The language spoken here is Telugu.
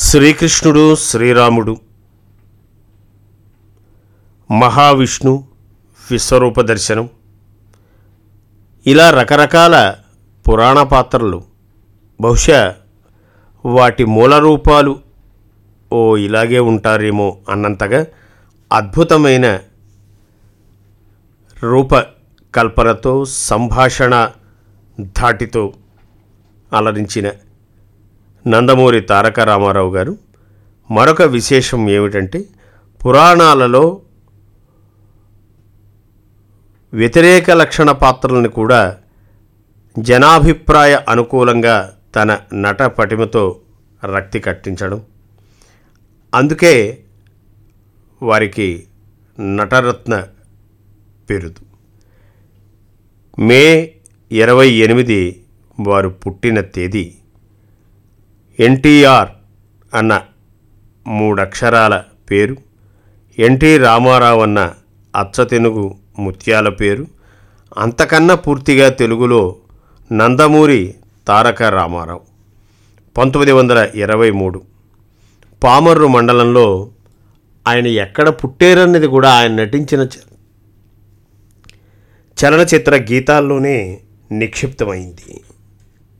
శ్రీకృష్ణుడు శ్రీరాముడు మహావిష్ణు విశ్వరూప దర్శనం ఇలా రకరకాల పురాణ పాత్రలు బహుశా వాటి మూల రూపాలు ఓ ఇలాగే ఉంటారేమో అన్నంతగా అద్భుతమైన రూపకల్పనతో సంభాషణ ధాటితో అలరించిన నందమూరి తారక రామారావు గారు మరొక విశేషం ఏమిటంటే పురాణాలలో వ్యతిరేక లక్షణ పాత్రలను కూడా జనాభిప్రాయ అనుకూలంగా తన నట పటిమతో రక్తి కట్టించడం అందుకే వారికి నటరత్న బిరుదు మే ఇరవై ఎనిమిది వారు పుట్టిన తేదీ ఎన్టీఆర్ అన్న మూడక్షరాల పేరు ఎన్టీ రామారావు అన్న అచ్చతెనుగు ముత్యాల పేరు అంతకన్నా పూర్తిగా తెలుగులో నందమూరి తారక రామారావు పంతొమ్మిది వందల ఇరవై మూడు పామర్రు మండలంలో ఆయన ఎక్కడ పుట్టారన్నది కూడా ఆయన నటించిన చ- చలనచిత్ర గీతాల్లోనే నిక్షిప్తమైంది